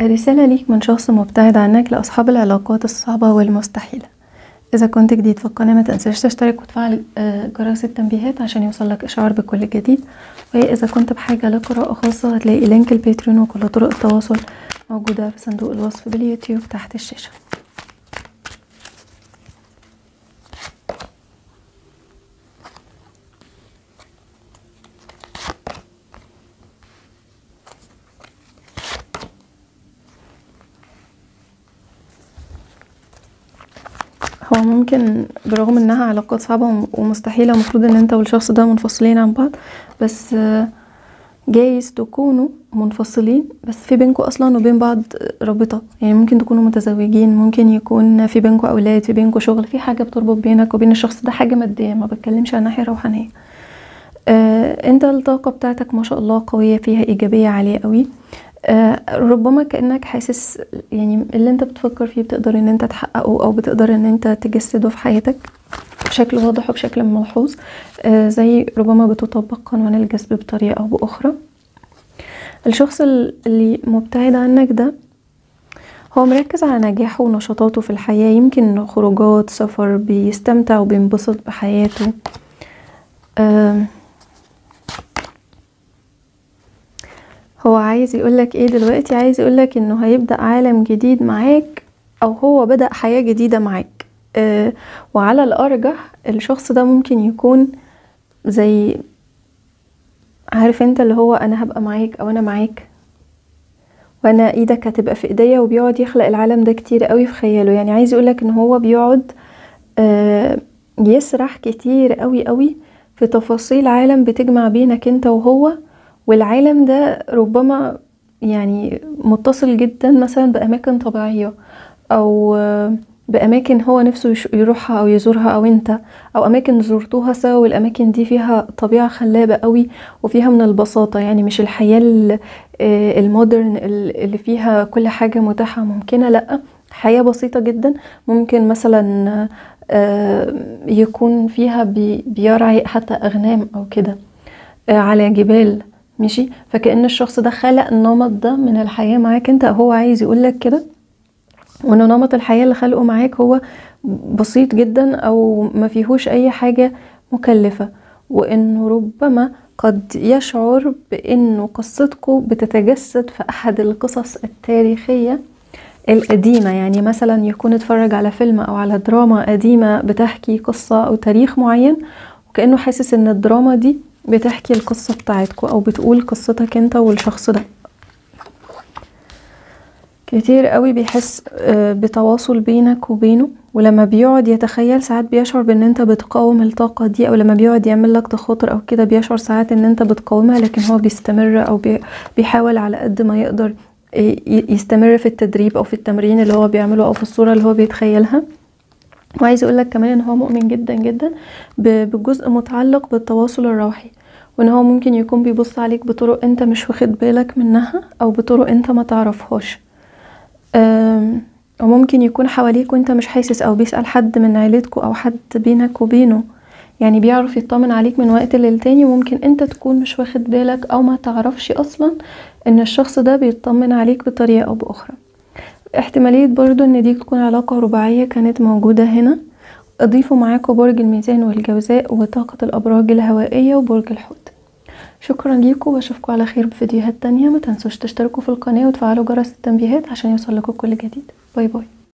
رسالة ليك من شخص مبتعد عنك لأصحاب العلاقات الصعبة والمستحيلة إذا كنت جديد في القناة ما تنساش تشترك وتفعل آه، جرس التنبيهات عشان يوصلك إشعار بكل جديد وإذا كنت بحاجة لقراءة خاصة هتلاقي لينك الباتريون وكل طرق التواصل موجودة في صندوق الوصف باليوتيوب تحت الشاشة هو ممكن برغم انها علاقات صعبة ومستحيلة المفروض ان انت والشخص ده منفصلين عن بعض بس آه، جايز تكونوا منفصلين بس في بينكوا اصلا وبين بعض رابطة يعني ممكن تكونوا متزوجين ممكن يكون في بينكوا اولاد في بينكوا شغل في حاجة بتربط بينك وبين الشخص ده حاجة مادية ما بتكلمش عن ناحية روحانية آه انت الطاقة بتاعتك ما شاء الله قوية فيها ايجابية عالية قوي آه ربما كأنك حاسس يعني اللي انت بتفكر فيه بتقدر ان انت تحققه او بتقدر ان انت تجسده في حياتك بشكل واضح وبشكل ملحوظ آه زي ربما بتطبق قانون الجذب بطريقة او باخرى الشخص اللي مبتعد عنك ده هو مركز على نجاحه ونشاطاته في الحياة يمكن خروجات سفر بيستمتع وبينبسط بحياته آه هو عايز يقولك ايه دلوقتي عايز يقولك انه هيبدأ عالم جديد معاك او هو بدأ حياة جديدة معاك آه وعلى الارجح الشخص ده ممكن يكون زي عارف انت اللي هو انا هبقى معاك او انا معاك وانا ايدك هتبقى في ايديا وبيقعد يخلق العالم ده كتير قوي في خياله يعني عايز يقولك ان هو بيقعد آه يسرح كتير قوي قوي في تفاصيل عالم بتجمع بينك انت وهو والعالم ده ربما يعني متصل جدا مثلا بأماكن طبيعية أو بأماكن هو نفسه يروحها أو يزورها أو أنت أو أماكن زرتوها سوا والأماكن دي فيها طبيعة خلابة قوي وفيها من البساطة يعني مش الحياة المودرن اللي فيها كل حاجة متاحة ممكنة لأ حياة بسيطة جدا ممكن مثلا يكون فيها بيرعي حتى أغنام أو كده على جبال ماشي فكأن الشخص ده خلق النمط ده من الحياة معاك انت هو عايز يقولك كده وان نمط الحياة اللي خلقه معاك هو بسيط جدا او ما فيهوش اي حاجة مكلفة وانه ربما قد يشعر بانه قصتكم بتتجسد في احد القصص التاريخية القديمة يعني مثلا يكون اتفرج على فيلم او على دراما قديمة بتحكي قصة او تاريخ معين وكأنه حاسس ان الدراما دي بتحكي القصة بتاعتكم او بتقول قصتك انت والشخص ده كتير قوي بيحس بتواصل بينك وبينه ولما بيقعد يتخيل ساعات بيشعر بان انت بتقاوم الطاقة دي او لما بيقعد يعمل لك تخاطر او كده بيشعر ساعات ان انت بتقاومها لكن هو بيستمر او بيحاول على قد ما يقدر يستمر في التدريب او في التمرين اللي هو بيعمله او في الصورة اللي هو بيتخيلها وعايز اقول لك كمان ان هو مؤمن جدا جدا بجزء متعلق بالتواصل الروحي وان هو ممكن يكون بيبص عليك بطرق انت مش واخد بالك منها او بطرق انت ما تعرفهاش وممكن يكون حواليك وانت مش حاسس او بيسأل حد من عيلتكوا او حد بينك وبينه يعني بيعرف يطمن عليك من وقت للتاني وممكن انت تكون مش واخد بالك او ما تعرفش اصلا ان الشخص ده بيطمن عليك بطريقة او باخرى احتمالية برضو ان دي تكون علاقة رباعية كانت موجودة هنا اضيفوا معاكم برج الميزان والجوزاء وطاقة الابراج الهوائية وبرج الحوت شكرا ليكم واشوفكم على خير بفيديوهات تانية ما تنسوش تشتركوا في القناة وتفعلوا جرس التنبيهات عشان يوصل لكم كل جديد باي باي